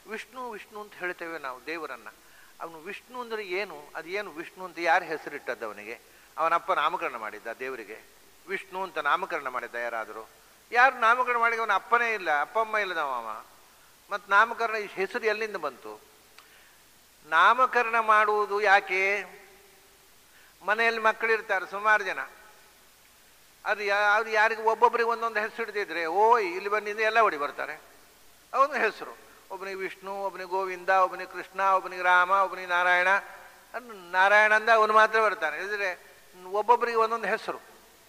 ವಿಷ್ಣು ವಿಷ್ಣು ಅಂತ ಹೇಳ್ತೇವೆ ನಾವು ದೇವರನ್ನ ಅವನು ವಿಷ್ಣು ಅಂದ್ರೆ ಏನು ಅದು ಏನು ವಿಷ್ಣು ಅಂತ ಯಾರು ಹೆಸರಿಟ್ಟದ್ದು ಅವನಿಗೆ ಅವನಪ್ಪ ನಾಮಕರಣ ಮಾಡಿದ್ದ ದೇವರಿಗೆ ವಿಷ್ಣು ಅಂತ ನಾಮಕರಣ ಮಾಡಿದ್ದ ಯಾರಾದರೂ ಯಾರು ನಾಮಕರಣ ಮಾಡಿ ಅವನ ಅಪ್ಪನೇ ಇಲ್ಲ ಅಪ್ಪ ಅಮ್ಮ ಇಲ್ಲದ ಅವ ಮತ್ತು ನಾಮಕರಣ ಈ ಹೆಸರು ಎಲ್ಲಿಂದ ಬಂತು ನಾಮಕರಣ ಮಾಡುವುದು ಯಾಕೆ ಮನೆಯಲ್ಲಿ ಮಕ್ಕಳಿರ್ತಾರೆ ಸುಮಾರು ಜನ ಅದು ಯಾ ಅವ್ರು ಯಾರಿಗೆ ಒಬ್ಬೊಬ್ಬರಿಗೆ ಒಂದೊಂದು ಹೆಸರು ಹಿಡ್ದಿದ್ರೆ ಓಯ್ ಇಲ್ಲಿ ಬಂದಿಂದ ಎಲ್ಲ ಹೊಡಿ ಬರ್ತಾರೆ ಅವನ ಹೆಸರು ಒಬ್ಬನಿಗೆ ವಿಷ್ಣು ಒಬ್ಬನಿಗೆ ಗೋವಿಂದ ಒಬ್ಬನಿಗೆ ಕೃಷ್ಣ ಒಬ್ಬನಿಗೆ ರಾಮ ಒಬ್ಬನಿಗೆ ನಾರಾಯಣ ಅನ್ ನಾರಾಯಣ ಅಂದ ಅವನು ಮಾತ್ರ ಬರ್ತಾನೆ ಇದ್ರೆ ಒಬ್ಬೊಬ್ಬರಿಗೆ ಒಂದೊಂದು ಹೆಸರು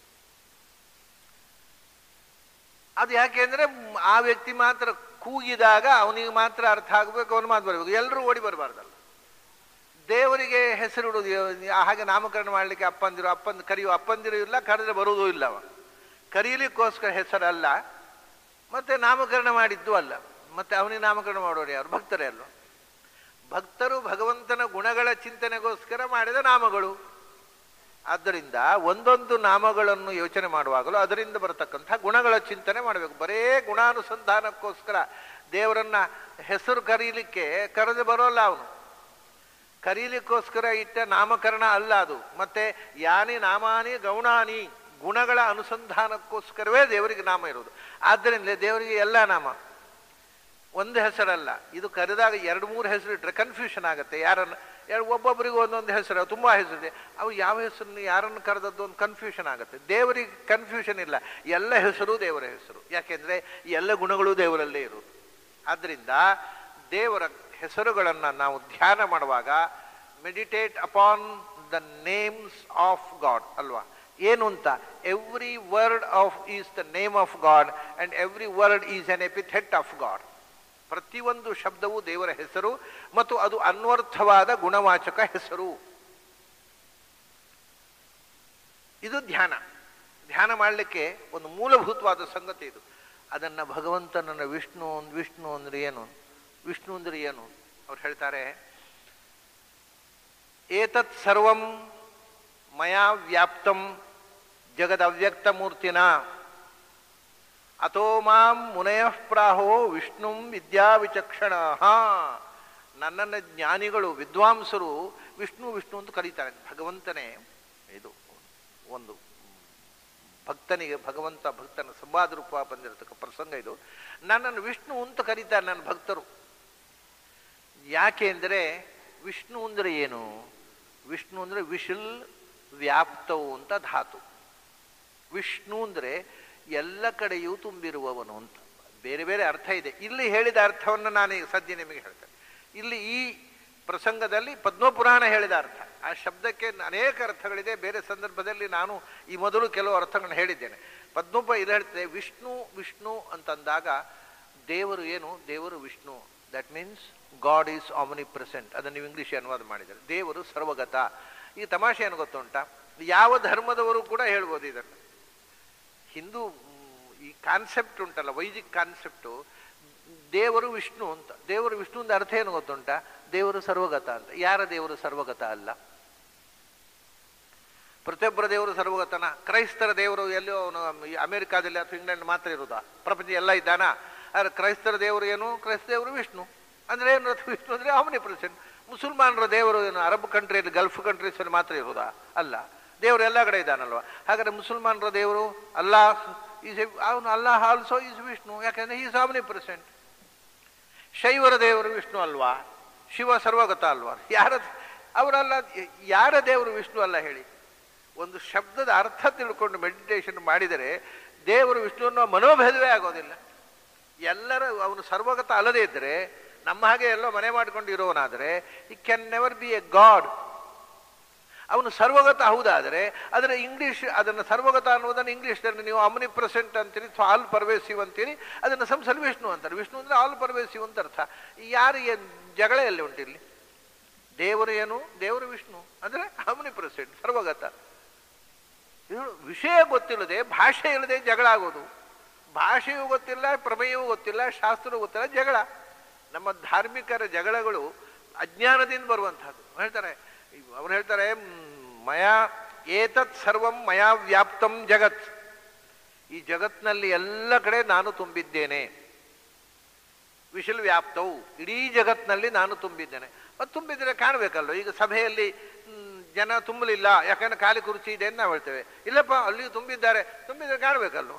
ಅದು ಯಾಕೆ ಅಂದ್ರೆ ಆ ವ್ಯಕ್ತಿ ಮಾತ್ರ ಕೂಗಿದಾಗ ಅವನಿಗೆ ಮಾತ್ರ ಅರ್ಥ ಆಗಬೇಕು ಅವನು ಮಾತ್ರ ಬರಬೇಕು ಎಲ್ಲರೂ ಓಡಿ ಬರಬಾರ್ದಲ್ಲ ದೇವರಿಗೆ ಹೆಸರಿಡುವುದು ಹಾಗೆ ನಾಮಕರಣ ಮಾಡಲಿಕ್ಕೆ ಅಪ್ಪಂದಿರು ಅಪ್ಪಂದು ಕರೆಯುವ ಅಪ್ಪಂದಿರು ಇಲ್ಲ ಕರೆದ್ರೆ ಬರುವುದೂ ಇಲ್ಲ ಅವ ಕರೀಲಿಕ್ಕೋಸ್ಕರ ಹೆಸರಲ್ಲ ಮತ್ತೆ ನಾಮಕರಣ ಮಾಡಿದ್ದು ಅಲ್ಲ ಮತ್ತೆ ಅವನಿಗೆ ನಾಮಕರಣ ಮಾಡೋರು ಯಾರು ಭಕ್ತರೇ ಅಲ್ವ ಭಕ್ತರು ಭಗವಂತನ ಗುಣಗಳ ಚಿಂತನೆಗೋಸ್ಕರ ಮಾಡಿದ ನಾಮಗಳು ಆದ್ದರಿಂದ ಒಂದೊಂದು ನಾಮಗಳನ್ನು ಯೋಚನೆ ಮಾಡುವಾಗಲೂ ಅದರಿಂದ ಬರತಕ್ಕಂಥ ಗುಣಗಳ ಚಿಂತನೆ ಮಾಡಬೇಕು ಬರೇ ಗುಣಾನುಸಂಧಾನಕ್ಕೋಸ್ಕರ ದೇವರನ್ನ ಹೆಸರು ಕರೀಲಿಕ್ಕೆ ಕರೆದು ಬರೋಲ್ಲ ಅವನು ಕರೀಲಿಕ್ಕೋಸ್ಕರ ಇಟ್ಟ ನಾಮಕರಣ ಅಲ್ಲ ಅದು ಮತ್ತೆ ಯಾನಿ ನಾಮಾನಿ ಗೌಣಾನಿ ಗುಣಗಳ ಅನುಸಂಧಾನಕ್ಕೋಸ್ಕರವೇ ದೇವರಿಗೆ ನಾಮ ಇರುವುದು ಆದ್ದರಿಂದ ದೇವರಿಗೆ ಎಲ್ಲ ನಾಮ ಒಂದು ಹೆಸರಲ್ಲ ಇದು ಕರೆದಾಗ ಎರಡು ಮೂರು ಹೆಸರು ಇಟ್ಟರೆ ಕನ್ಫ್ಯೂಷನ್ ಆಗುತ್ತೆ ಯಾರನ್ನು ಎರಡು ಒಬ್ಬೊಬ್ಬರಿಗೂ ಒಂದೊಂದು ಹೆಸರು ತುಂಬ ಹೆಸರಿದೆ ಅವು ಯಾವ ಹೆಸರನ್ನು ಯಾರನ್ನು ಕರೆದದ್ದು ಒಂದು ಕನ್ಫ್ಯೂಷನ್ ಆಗುತ್ತೆ ದೇವರಿಗೆ ಕನ್ಫ್ಯೂಷನ್ ಇಲ್ಲ ಎಲ್ಲ ಹೆಸರು ದೇವರ ಹೆಸರು ಯಾಕೆಂದರೆ ಎಲ್ಲ ಗುಣಗಳು ದೇವರಲ್ಲೇ ಇರುವುದು ಆದ್ದರಿಂದ ದೇವರ ಹೆಸರುಗಳನ್ನು ನಾವು ಧ್ಯಾನ ಮಾಡುವಾಗ meditate upon the names of God ಅಲ್ವಾ ಏನು ಅಂತ every word of is the name of God and every word is an epithet of God ಪ್ರತಿಯೊಂದು ಶಬ್ದವು ದೇವರ ಹೆಸರು ಮತ್ತು ಅದು ಅನ್ವರ್ಥವಾದ ಗುಣವಾಚಕ ಹೆಸರು ಇದು ಧ್ಯಾನ ಧ್ಯಾನ ಮಾಡಲಿಕ್ಕೆ ಒಂದು ಮೂಲಭೂತವಾದ ಸಂಗತಿ ಇದು ಅದನ್ನು ಭಗವಂತನನ್ನ ವಿಷ್ಣು ವಿಷ್ಣು ಅಂದ್ರೆ ಏನು ವಿಷ್ಣು ಅಂದ್ರೆ ಏನು ಅವ್ರು ಹೇಳ್ತಾರೆ ಏತತ್ ಸರ್ವಂ ಮಯಾ ವ್ಯಾಪ್ತಂ ಜಗದವ್ಯಕ್ತ ಮೂರ್ತಿನ ಅಥೋ ಮಾಂ ಮುನಯಃ ಪ್ರಾಹೋ ವಿಷ್ಣುಂ ವಿದ್ಯಾ ವಿಚಕ್ಷಣ ನನ್ನನ್ನು ಜ್ಞಾನಿಗಳು ವಿದ್ವಾಂಸರು ವಿಷ್ಣು ವಿಷ್ಣು ಅಂತ ಕರೀತಾರೆ ಭಗವಂತನೇ ಇದು ಒಂದು ಭಕ್ತನಿಗೆ ಭಗವಂತ ಭಕ್ತನ ಸಂವಾದ ರೂಪ ಬಂದಿರತಕ್ಕ ಪ್ರಸಂಗ ಇದು ನನ್ನನ್ನು ವಿಷ್ಣು ಅಂತ ಕರೀತಾರೆ ನನ್ನ ಭಕ್ತರು ಯಾಕೆ ಅಂದರೆ ವಿಷ್ಣು ಅಂದರೆ ಏನು ವಿಷ್ಣು ಅಂದರೆ ವಿಶಿಲ್ ವ್ಯಾಪ್ತವು ಅಂತ ಧಾತು ವಿಷ್ಣು ಅಂದರೆ ಎಲ್ಲ ಕಡೆಯೂ ತುಂಬಿರುವವನು ಅಂತ ಬೇರೆ ಬೇರೆ ಅರ್ಥ ಇದೆ ಇಲ್ಲಿ ಹೇಳಿದ ಅರ್ಥವನ್ನು ನಾನು ಈಗ ಸದ್ಯ ನಿಮಗೆ ಹೇಳ್ತೇನೆ ಇಲ್ಲಿ ಈ ಪ್ರಸಂಗದಲ್ಲಿ ಪದ್ಮಪುರಾಣ ಹೇಳಿದ ಅರ್ಥ ಆ ಶಬ್ದಕ್ಕೆ ಅನೇಕ ಅರ್ಥಗಳಿದೆ ಬೇರೆ ಸಂದರ್ಭದಲ್ಲಿ ನಾನು ಈ ಮೊದಲು ಕೆಲವು ಅರ್ಥಗಳನ್ನು ಹೇಳಿದ್ದೇನೆ ಪದ್ಮಪ ಇದು ಹೇಳ್ತದೆ ವಿಷ್ಣು ವಿಷ್ಣು ಅಂತಂದಾಗ ದೇವರು ಏನು ದೇವರು Vishnu that means God is omnipresent ಅದನ್ನು ನೀವು ಇಂಗ್ಲೀಷ್ ಅನುವಾದ ಮಾಡಿದ್ದಾರೆ ದೇವರು ಸರ್ವಗತ ಈ ತಮಾಷೆ ಏನು ಗೊತ್ತುಂಟಾ ಯಾವ ಧರ್ಮದವರು ಕೂಡ ಹೇಳ್ಬೋದು ಇದನ್ನು ಹಿಂದೂ ಈ ಕಾನ್ಸೆಪ್ಟ್ ಉಂಟಲ್ಲ ವೈದಿಕ್ ಕಾನ್ಸೆಪ್ಟು ದೇವರು ವಿಷ್ಣು ಅಂತ ದೇವರು ವಿಷ್ಣು ಅಂತ ಅರ್ಥ ಏನು ಗೊತ್ತುಂಟ ದೇವರು ಸರ್ವಗತ ಅಂತ ಯಾರ ದೇವರು ಸರ್ವಗತ ಅಲ್ಲ ಪ್ರತಿಯೊಬ್ಬರ ದೇವರು ಸರ್ವಗತನ ಕ್ರೈಸ್ತರ ದೇವರು ಎಲ್ಲೋ ಅವನು ಅಮೆರಿಕಾದಲ್ಲಿ ಅಥವಾ ಇಂಗ್ಲೆಂಡ್ ಮಾತ್ರ ಇರುವುದಾ ಪ್ರಪಂಚ ಎಲ್ಲ ಇದ್ದಾನ ಆದರೆ ಕ್ರೈಸ್ತರ ದೇವರು ಏನು ಕ್ರೈಸ್ತ ದೇವರು ವಿಷ್ಣು ಅಂದ್ರೆ ಏನು ವಿಷ್ಣು ಅಂದ್ರೆ ಅವನಿ ಪ್ರೆಸೆಂಟ್ ಮುಸಲ್ಮಾನರ ದೇವರು ಏನು ಅರಬ್ ಕಂಟ್ರಿಯಲ್ಲಿ ಗಲ್ಫ್ ಕಂಟ್ರೀಸಲ್ಲಿ ಮಾತ್ರ ಇರುವುದಾ ಅಲ್ಲ ದೇವರು ಎಲ್ಲ ಕಡೆ ಇದ್ದಾನಲ್ವ ಹಾಗಾದ್ರೆ ಮುಸಲ್ಮಾನರ ದೇವರು ಅಲ್ಲಾಹ್ ಈಸ್ ಅವನು ಅಲ್ಲಾಹ್ ಆಲ್ಸೋ ಈಸ್ ವಿಷ್ಣು ಯಾಕೆಂದ್ರೆ ಈಸ್ ಆಮ್ನಿ ಪ್ರೆಸೆಂಟ್ ಶೈವರ ದೇವರು ವಿಷ್ಣು ಅಲ್ವಾ ಶಿವ ಸರ್ವಗತ ಅಲ್ವಾ ಯಾರ ಅವರಲ್ಲ ಯಾರ ದೇವರು ವಿಷ್ಣು ಅಲ್ಲ ಹೇಳಿ ಒಂದು ಶಬ್ದದ ಅರ್ಥ ತಿಳ್ಕೊಂಡು ಮೆಡಿಟೇಷನ್ ಮಾಡಿದರೆ ದೇವರು ವಿಷ್ಣು ಅನ್ನೋ ಮನೋಭೇದವೇ ಆಗೋದಿಲ್ಲ ಎಲ್ಲರ ಅವನು ಸರ್ವಗತ ಅಲ್ಲದೇ ಇದ್ದರೆ ನಮ್ಮ ಹಾಗೆ ಎಲ್ಲೋ ಮನೆ ಮಾಡಿಕೊಂಡು ಇರೋನಾದರೆ he can never be a God ಅವನು ಸರ್ವಗತ ಹೌದಾದರೆ ಅದರ ಇಂಗ್ಲೀಷ್ ಅದನ್ನು ಸರ್ವಗತ ಅನ್ನೋದನ್ನು ಇಂಗ್ಲೀಷ್ನಲ್ಲಿ ನೀವು ಅಮ್ನಿ ಪ್ರೆಸೆಂಟ್ ಅಂತೀರಿ ಅಥವಾ ಆಲ್ ಪರ್ವೇಸಿವ್ ಅಂತೀರಿ ಅದನ್ನು ಸಂಸಲ್ ವಿಷ್ಣು ಅಂತಾರೆ ವಿಷ್ಣು ಅಂದರೆ ಆಲ್ ಪರ್ವೇಸಿವ್ ಅಂತ ಅರ್ಥ ಯಾರು ಏನು ಜಗಳ ಎಲ್ಲಿ ಉಂಟಿಲ್ಲಿ ದೇವರು ಏನು ದೇವರು ವಿಷ್ಣು ಅಂದರೆ ಅಮ್ನಿ ಪ್ರೆಸೆಂಟ್ ಸರ್ವಗತ ಇದು ವಿಷಯ ಗೊತ್ತಿಲ್ಲದೆ ಭಾಷೆ ಇಲ್ಲದೆ ಜಗಳ ಆಗೋದು ಭಾಷೆಯೂ ಗೊತ್ತಿಲ್ಲ ಪ್ರಮೇಯವೂ ಗೊತ್ತಿಲ್ಲ ಶಾಸ್ತ್ರವೂ ಗೊತ್ತಿಲ್ಲ ಜಗಳ ನಮ್ಮ ಧಾರ್ಮಿಕರ ಜಗಳಗಳು ಅಜ್ಞಾನದಿಂದ ಬರುವಂಥದ್ದು ಹೇಳ್ತಾರೆ ಅವ್ರು ಹೇಳ್ತಾರೆ ಮಯಾ ಏತತ್ ಸರ್ವಂ ಮಯಾ ವ್ಯಾಪ್ತಂ ಜಗತ್ ಈ ಜಗತ್ನಲ್ಲಿ ಎಲ್ಲ ಕಡೆ ನಾನು ತುಂಬಿದ್ದೇನೆ ವಿಶಲ್ ವ್ಯಾಪ್ತವು ಇಡೀ ಜಗತ್ತಿನಲ್ಲಿ ನಾನು ತುಂಬಿದ್ದೇನೆ ಅದು ತುಂಬಿದ್ರೆ ಕಾಣಬೇಕಲ್ಲೋ ಈಗ ಸಭೆಯಲ್ಲಿ ಮ್, ಜನ ತುಂಬಲಿಲ್ಲ ಯಾಕಂದ್ರೆ ಖಾಲಿ ಕುರ್ಚಿ ಇದೆ ಅಂತ ನಾವು ಹೇಳ್ತೇವೆ ಇಲ್ಲಪ್ಪ ಅಲ್ಲಿಯೂ ತುಂಬಿದ್ದಾರೆ ತುಂಬಿದ್ರೆ ಕಾಣಬೇಕಲ್ಲೋ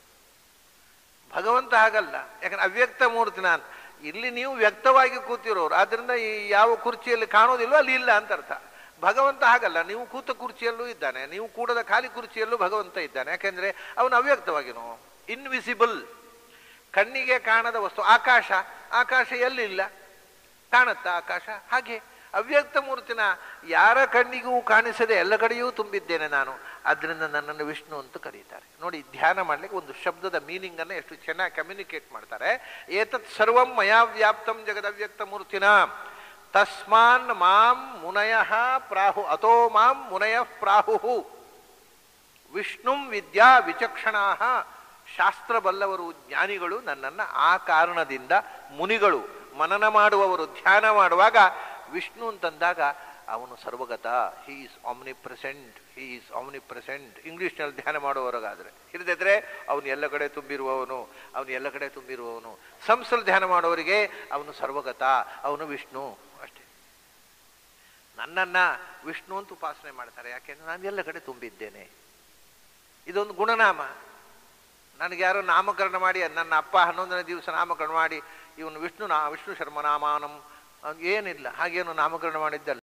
ಭಗವಂತ ಹಾಗಲ್ಲ ಯಾಕಂದ್ರೆ ಅವ್ಯಕ್ತ ಮೂರ್ತಿ ನಾನು ಇಲ್ಲಿ ನೀವು ವ್ಯಕ್ತವಾಗಿ ಕೂತಿರೋರು ಆದ್ರಿಂದ ಈ ಯಾವ ಕುರ್ಚಿಯಲ್ಲಿ ಕಾಣೋದಿಲ್ವೋ ಅಲ್ಲಿ ಇಲ್ಲ ಅಂತ ಅರ್ಥ ಭಗವಂತ ಹಾಗಲ್ಲ ನೀವು ಕೂತ ಕುರ್ಚಿಯಲ್ಲೂ ಇದ್ದಾನೆ ನೀವು ಕೂಡದ ಖಾಲಿ ಕುರ್ಚಿಯಲ್ಲೂ ಭಗವಂತ ಇದ್ದಾನೆ ಯಾಕೆಂದ್ರೆ ಅವನು ಅವ್ಯಕ್ತವಾಗಿನೋ ಇನ್ವಿಸಿಬಲ್ ಕಣ್ಣಿಗೆ ಕಾಣದ ವಸ್ತು ಆಕಾಶ ಆಕಾಶ ಎಲ್ಲಿಲ್ಲ ಕಾಣುತ್ತಾ ಆಕಾಶ ಹಾಗೆ ಅವ್ಯಕ್ತ ಮೂರ್ತಿನ ಯಾರ ಕಣ್ಣಿಗೂ ಕಾಣಿಸದೆ ಎಲ್ಲ ಕಡೆಯೂ ತುಂಬಿದ್ದೇನೆ ನಾನು ಅದರಿಂದ ನನ್ನನ್ನು ವಿಷ್ಣು ಅಂತ ಕರೀತಾರೆ ನೋಡಿ ಧ್ಯಾನ ಮಾಡ್ಲಿಕ್ಕೆ ಒಂದು ಶಬ್ದದ ಮೀನಿಂಗ್ ಅನ್ನು ಎಷ್ಟು ಚೆನ್ನಾಗಿ ಕಮ್ಯುನಿಕೇಟ್ ಮಾಡ್ತಾರೆ ಏತತ್ ಸರ್ವಂ ಮಯಾ ವ್ಯಾಪ್ತಂ ಜಗದವ್ಯಕ್ತ ಮೂರ್ತಿನ ತಸ್ಮಾನ್ ಮಾಂ ಮುನಯ ಪ್ರಾಹು ಅಥೋ ಮಾಂ ಮುನಯ ಪ್ರಾಹು ವಿಷ್ಣುಂ ವಿದ್ಯಾ ವಿಚಕ್ಷಣಾ ಶಾಸ್ತ್ರ ಬಲ್ಲವರು ಜ್ಞಾನಿಗಳು ನನ್ನನ್ನು ಆ ಕಾರಣದಿಂದ ಮುನಿಗಳು ಮನನ ಮಾಡುವವರು ಧ್ಯಾನ ಮಾಡುವಾಗ ವಿಷ್ಣು ಅಂತಂದಾಗ ಅವನು ಸರ್ವಗತ he is omnipresent he is omnipresent ಇಂಗ್ಲೀಷ್ನಲ್ಲಿ ಧ್ಯಾನ ಮಾಡುವವರಾಗಾದ್ರೆ ಇಲ್ಲದಿದ್ರೆ ಅವನು ಎಲ್ಲ ಕಡೆ ತುಂಬಿರುವವನು ಅವನು ಎಲ್ಲ ಕಡೆ ತುಂಬಿರುವವನು ಸಂಸಲ್ ಧ್ಯಾನ ಮಾಡುವವರಿಗೆ ಅವನು ಸರ್ವಗತ ಅವನು ವಿಷ್ಣು ಅಷ್ಟೇ ನನ್ನನ್ನ ವಿಷ್ಣು ಅಂತ ಉಪಾಸನೆ ಮಾಡ್ತಾರೆ ಯಾಕೆಂದ್ರೆ ನಾನು ಎಲ್ಲ ಕಡೆ ತುಂಬಿದ್ದೇನೆ ಇದೊಂದು ಗುಣನಾಮ ನನಗೆ ಯಾರೋ ನಾಮಕರಣ ಮಾಡಿ ನನ್ನ ಅಪ್ಪ ಹನ್ನೊಂದನೇ ದಿವಸ ನಾಮಕರಣ ಮಾಡಿ ಇವನು ವಿಷ್ಣು ನಾ ವಿಷ್ಣು ಶರ್ಮ ನಾಮಾನಂ ಅವ್ನ್ ಏನಿಲ್ಲ ಹಾಗೇನು ನಾಮಕರಣ ಮಾಡಿದ್ದಲ್ಲ